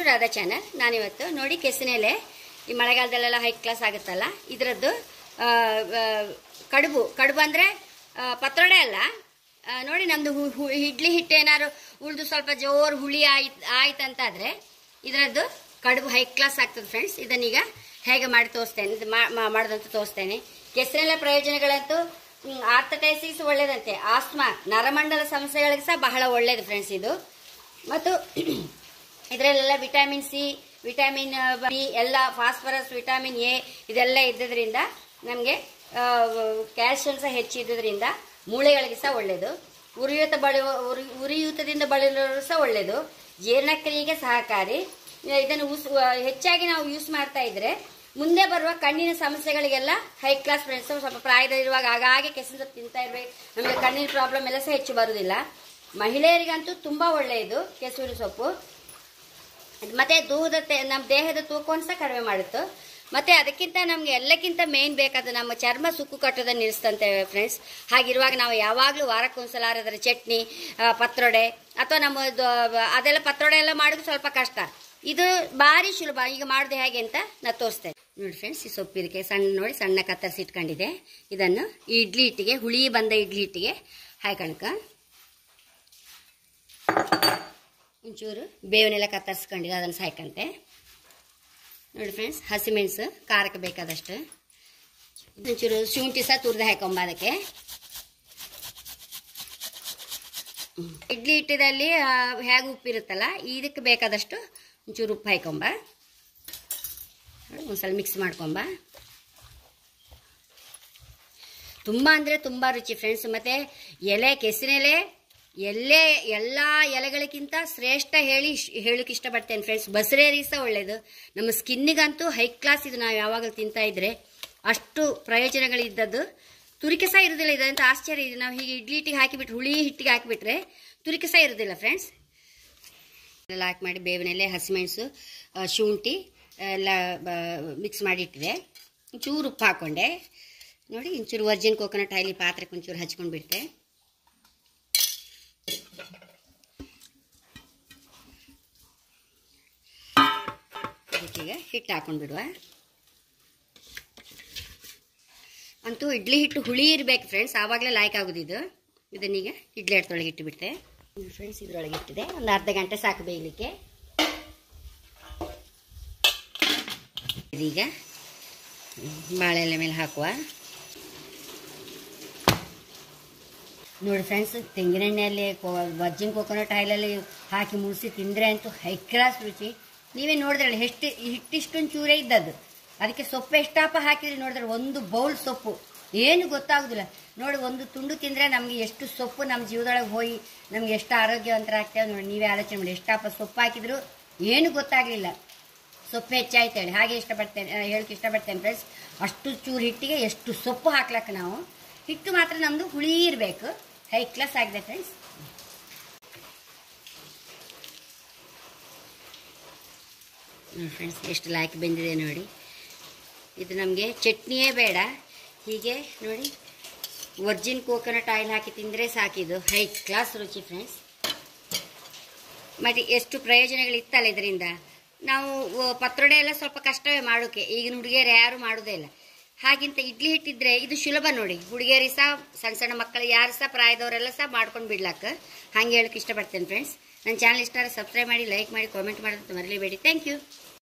Radha channel ನಾನಿವತ್ತು ನೋಡಿ ಕೆಸಿನೆಲೆ ಈ ಮಳೆಗಾಲದಲ್ಲೆಲ್ಲ ಹೈ ಕ್ಲಾಸ್ ಆಗುತ್ತಲ್ಲ ಇದರದ್ದು ಆ, ಆ, ಕಡುಬು ಕಡುಬು ಅಂದರೆ ಪತ್ರೊಡೆ ಅಲ್ಲ ಆ, ನೋಡಿ ನಮ್ಮದು ಇಡ್ಲಿ ಹಿಟ್ಟು ಏನಾದ್ರು ಉಳಿದು ಸ್ವಲ್ಪ ಜೋರು ಹುಳಿ ಆಯ್ತು ಆಯ್ತಂತಾದರೆ ಇದರದ್ದು ಕಡುಬು ಹೈ ಕ್ಲಾಸ್ ಆಗ್ತದೆ ಫ್ರೆಂಡ್ಸ್ ಇದನ್ನೀಗ ಹೇಗೆ ಮಾಡಿ ತೋರಿಸ್ತೇನೆ ಇದು ಮಾ- ಮಾ- ಮಾಡೋದಂತ ತೋರಿಸ್ತೇನೆ ಕೆಸರೆಲ್ಲ ಪ್ರಯೋಜನಗಳಂತೂ ಆರ್ಥಟೈಸಿಸ್ ಒಳ್ಳೇದಂತೆ ಆಸ್ಮಾ ನರಮಂಡಲ ಸಮಸ್ಯೆಗಳಿಗೆ ಸಹ ಬಹಳ ಒಳ್ಳೇದು ಫ್ರೆಂಡ್ಸ್ ಇದು ಮತ್ತು ಇದರಲ್ಲೆಲ್ಲ ವಿಟಮಿನ್ ಸಿ ವಿಟಮಿನ್ ಬಿ ಎಲ್ಲ ಫಾಸ್ಫರಸ್ ವಿಟಮಿನ್ ಎ ಇದೆಲ್ಲ ಇದ್ದದ್ರಿಂದ ನಮಗೆ ಕ್ಯಾಲ್ಸಿಯಂ ಸಹ ಹೆಚ್ಚಿದ್ದರಿಂದ ಮೂಳೆಗಳಿಗೆ ಸಹ ಒಳ್ಳೆಯದು ಉರಿಯೂತ ಬಳುವ ಉರಿ ಉರಿಯೂತದಿಂದ ಬಳಲರು ಸಹ ಒಳ್ಳೆಯದು ಜೀರ್ಣಕ್ರಿಯೆಗೆ ಸಹಕಾರಿ ಇದನ್ನು ಉಸ್ ಹೆಚ್ಚಾಗಿ ನಾವು ಯೂಸ್ ಮಾಡ್ತಾ ಇದ್ರೆ ಮುಂದೆ ಬರುವ ಕಣ್ಣಿನ ಸಮಸ್ಯೆಗಳಿಗೆಲ್ಲ ಹೈ ಕ್ಲಾಸ್ ಫ್ರೆಂಡ್ಸ್ ಸ್ವಲ್ಪ ಪ್ರಾಯದಲ್ಲಿರುವಾಗ ಆಗಾಗೆ ಕೆಸಿನ ಸೊಪ್ಪು ತಿಂತಾ ಇರ್ಬೇಕು ನಮಗೆ ಕಣ್ಣಿನ ಪ್ರಾಬ್ಲಮ್ ಎಲ್ಲ ಸಹ ಹೆಚ್ಚು ಬರುವುದಿಲ್ಲ ಮಹಿಳೆಯರಿಗಂತೂ ತುಂಬಾ ಒಳ್ಳೆಯದು ಕೆಸೂರು ಸೊಪ್ಪು ಮತ್ತೆ ತೂಹದ ನಮ್ಮ ದೇಹದ ತೂಕವನ್ನು ಸಹ ಕಡಿಮೆ ಮಾಡುತ್ತೆ ಮತ್ತೆ ಅದಕ್ಕಿಂತ ನಮ್ಗೆ ಎಲ್ಲಕ್ಕಿಂತ ಮೇನ್ ಬೇಕಾದ ನಮ್ಮ ಚರ್ಮ ಸುಕ್ಕು ಕಟ್ಟೋದನ್ನ ನಿಲ್ಲಿಸ್ತಂತೆ ಫ್ರೆಂಡ್ಸ್ ಹಾಗಿರುವಾಗ ನಾವು ಯಾವಾಗಲೂ ವಾರಕ್ಕೊಂದ್ಸಲ ಅದರ ಚಟ್ನಿ ಆ, ಪತ್ರೊಡೆ ಅಥವಾ ನಮ್ಮ ದ- ಅದೆಲ್ಲ ಪತ್ರೊಡೆ ಎಲ್ಲ ಮಾಡೋದು ಸ್ವಲ್ಪ ಕಷ್ಟ ಇದು ಭಾರಿ ಸುಲಭ ಈಗ ಮಾಡೋದು ಹೇಗೆ ಅಂತ ನಾನು ತೋರಿಸ್ತೇನೆ ನೋಡಿ ಫ್ರೆಂಡ್ಸ್ ಈ ಸೊಪ್ಪು ಇದಕ್ಕೆ ಸಣ್ಣ ನೋಡಿ ಸಣ್ಣ ಕತ್ತರಿಸಿ ಇಟ್ಕೊಂಡಿದೆ ಇದನ್ನು ಈ ಇಡ್ಲಿ ಹಿಟ್ಟಿಗೆ ಹುಳಿ ಬಂದ ಇಡ್ಲಿ ಹಿಟ್ಟಿಗೆ ಹಾಯ್ಕಣಕ ಒಂಚೂರು ಬೇವನ್ನೆಲ್ಲ ಕತ್ತರಿಸ್ಕೊಂಡಿಲ್ಲ ಅದನ್ನು ಸಾಯ್ಕಂತೆ ನೋಡಿ ಫ್ರೆಂಡ್ಸ್ ಹಸಿಮೆಣಸು ಖಾರಕ್ಕೆ ಬೇಕಾದಷ್ಟು ಒಂಚೂರು ಶುಂಠಿ ಸಹ ತುರಿದು ಹಾಕೊಂಬ ಅದಕ್ಕೆ ಹ್ಮ್. ಇಡ್ಲಿ ಹಿಟ್ಟಿದಲ್ಲಿ ಆ, ಹೇಗೆ ಉಪ್ಪಿರುತ್ತಲ್ಲ ಇದಕ್ಕೆ ಬೇಕಾದಷ್ಟು ಒಂಚೂರು ಉಪ್ಪು ಹಾಕೊಂಬ ನೋಡಿ ಒಂದ್ಸಲ ಮಿಕ್ಸ್ ಮಾಡ್ಕೊಂಬ ತುಂಬ ಅಂದರೆ ತುಂಬ ರುಚಿ ಫ್ರೆಂಡ್ಸ್ ಮತ್ತು ಎಲೆ ಕೆಸಿನೆಲೆ ಎಲ್ಲೇ ಎಲ್ಲ ಎಲೆಗಳಿಗಿಂತ ಶ್ರೇಷ್ಠ ಹೇಳಿ ಹೇಳಕ್ಕೆ ಇಷ್ಟಪಡ್ತೇನೆ ಫ್ರೆಂಡ್ಸ್ ಬಸರೇರಿ ಸಹ ಒಳ್ಳೆಯದು ನಮ್ಮ ಸ್ಕಿನ್ನಿಗಂತೂ ಹೈ ಕ್ಲಾಸ್ ಇದು ನಾವು ಯಾವಾಗಲೂ ತಿಂತಾ ಇದ್ರೆ ಅಷ್ಟು ಪ್ರಯೋಜನಗಳಿದ್ದದ್ದು ತುರಿಕೆ ಸಹ ಇರೋದಿಲ್ಲ ಇದಂತ ಆಶ್ಚರ್ಯ ಇದೆ ನಾವು ಹೀಗೆ ಇಡ್ಲಿ ಹಿಟ್ಟಿಗೆ ಹಾಕಿಬಿಟ್ಟು ಹುಳಿ ಹಿಟ್ಟಿಗೆ ಹಾಕಿಬಿಟ್ರೆ ತುರಿಕೆ ಸಹ ಇರೋದಿಲ್ಲ ಫ್ರೆಂಡ್ಸ್ ಎಲ್ಲ ಹಾಕಿ ಮಾಡಿ ಬೇವಿನೆಲೆ ಹಸಿಮೆಣಸು ಆ, ಶುಂಠಿ ಎಲ್ಲ ಮಿಕ್ಸ್ ಮಾಡಿ ಇಟ್ಟಿದೆ ಒಂಚೂರು ಉಪ್ಪು ಹಾಕ್ಕೊಂಡೆ ನೋಡಿ ಒಂಚೂರು ವರ್ಜಿನ್ ಕೋಕೋನಟ್ ಆಯಿಲ್ ಪಾತ್ರಕ್ಕೆ ಒಂಚೂರು ಹಚ್ಕೊಂಡು ಬಿಡ್ತೆ ಅದಕ್ಕೀಗ ಹಿಟ್ಟು ಹಾಕೊಂಡು ಬಿಡುವ ಅಂತೂ ಇಡ್ಲಿ ಹಿಟ್ಟು ಹುಳಿ ಇರ್ಬೇಕು ಫ್ರೆಂಡ್ಸ್ ಆವಾಗಲೇ ಲಾಯ್ಕ್ ಆಗೋದಿದು ಇದನ್ನೀಗ ಇಡ್ಲಿ ಹಿಟ್ಟೊಳಗೆ ಇಟ್ಟು ಬಿಡ್ತೆ ಫ್ರೆಂಡ್ಸ್ ಇದ್ರೊಳಗೆ ಇಟ್ಟಿದೆ ಒಂದು ಅರ್ಧ ಗಂಟೆ ಸಾಕು ಬೇಯಲಿಕ್ಕೆ ಇದೀಗ ಬಾಳೆ ಎಲೆ ಮೇಲೆ ಹಾಕುವ ನೋಡಿ ಫ್ರೆಂಡ್ಸ್ ತೆಂಗಿನೆಣ್ಣೆಯಲ್ಲಿ ವರ್ಜಿನ್ ಕೋಕೋನಟ್ ಆಯಿಲಲ್ಲಿ ಹಾಕಿ ಮುಳಿಸಿ ತಿಂದರೆ ಅಂತೂ ಹೈ ಕ್ಲಾಸ್ ರುಚಿ ನೀವೇ ನೋಡಿದ್ರಲ್ಲ ಎಷ್ಟು ಹಿಟ್ಟಿಷ್ಟೊಂದು ಚೂರೇ ಇದ್ದದ್ದು ಅದಕ್ಕೆ ಸೊಪ್ಪು ಎಷ್ಟಪ್ಪ ಹಾಕಿದ್ರೆ ನೋಡಿದ್ರೆ ಒಂದು ಬೌಲ್ ಸೊಪ್ಪು ಏನು ಗೊತ್ತಾಗೋದಿಲ್ಲ ನೋಡಿ ಒಂದು ತುಂಡು ತಿಂದರೆ ನಮಗೆ ಎಷ್ಟು ಸೊಪ್ಪು ನಮ್ಮ ಜೀವದೊಳಗೆ ಹೋಗಿ ನಮ್ಗೆ ಎಷ್ಟು ಆರೋಗ್ಯವಂತರಾಗ್ತೇವೆ ನೋಡಿ ನೀವೇ ಆಲೋಚನೆ ಮಾಡಿ ಎಷ್ಟಪ್ಪ ಸೊಪ್ಪು ಹಾಕಿದ್ರು ಏನು ಗೊತ್ತಾಗಲಿಲ್ಲ ಸೊಪ್ಪು ಹೆಚ್ಚಾಯ್ತು ಹೇಳಿ ಹಾಗೆ ಇಷ್ಟಪಡ್ತೇನೆ ಆ, ಹೇಳಕ್ಕೆ ಇಷ್ಟಪಡ್ತೇನೆ ಫ್ರೆಂಡ್ಸ್ ಅಷ್ಟು ಚೂರು ಹಿಟ್ಟಿಗೆ ಎಷ್ಟು ಸೊಪ್ಪು ಹಾಕ್ಲಕ್ಕ ನಾವು ಹಿಟ್ಟು ಮಾತ್ರ ನಮ್ಮದು ಹುಳಿ ಇರಬೇಕು ಹೈ ಕ್ಲಾಸ್ ಆಗಿದೆ ಫ್ರೆಂಡ್ಸ್ ನೋಡಿ ಫ್ರೆಂಡ್ಸ್ ಎಷ್ಟು ಲಾಕಿ ಬೆಂದಿದೆ ನೋಡಿ ಇದು ನಮಗೆ ಚಟ್ನಿಯೇ ಬೇಡ ಹೀಗೆ ನೋಡಿ ವರ್ಜಿನ್ ಕೋಕೋನಟ್ ಆಯಿಲ್ ಹಾಕಿ ತಿಂದರೆ ಸಾಕಿದು ಹೈ ಕ್ಲಾಸ್ ರುಚಿ ಫ್ರೆಂಡ್ಸ್ ಮತ್ತು ಎಷ್ಟು ಪ್ರಯೋಜನಗಳಿತ್ತಲ್ಲ ಇದರಿಂದ ನಾವು ಆ, ಪತ್ರೊಡೆ ಎಲ್ಲ ಸ್ವಲ್ಪ ಕಷ್ಟವೇ ಮಾಡೋಕೆ ಈಗಿನ ಹುಡುಗಿಯರು ಯಾರು ಮಾಡೋದೇ ಇಲ್ಲ ಹಾಗಿಂತ ಇಡ್ಲಿ ಹಿಟ್ಟಿದ್ರೆ ಇದು ಸುಲಭ ನೋಡಿ ಹುಡುಗಿಯರಿಗೆ ಸಹ ಸಣ್ಣ ಸಣ್ಣ ಮಕ್ಕಳು ಯಾರು ಸಹ ಪ್ರಾಯದವರೆಲ್ಲ ಸಹ ಮಾಡ್ಕೊಂಡು ಬಿಡ್ಲಾಕ ಹಾಗೆ ಹೇಳಕ್ಕೆ ಇಷ್ಟಪಡ್ತೇನೆ ಫ್ರೆಂಡ್ಸ್ ನನ್ನ ಚಾನಲ್ ಇಷ್ಟ ಸಬ್ಸ್ಕ್ರೈಬ್ ಮಾಡಿ ಲೈಕ್ ಮಾಡಿ ಕಾಮೆಂಟ್ ಮಾಡೋದು ಮರಲಿಬೇಡಿ ಥ್ಯಾಂಕ್ ಯು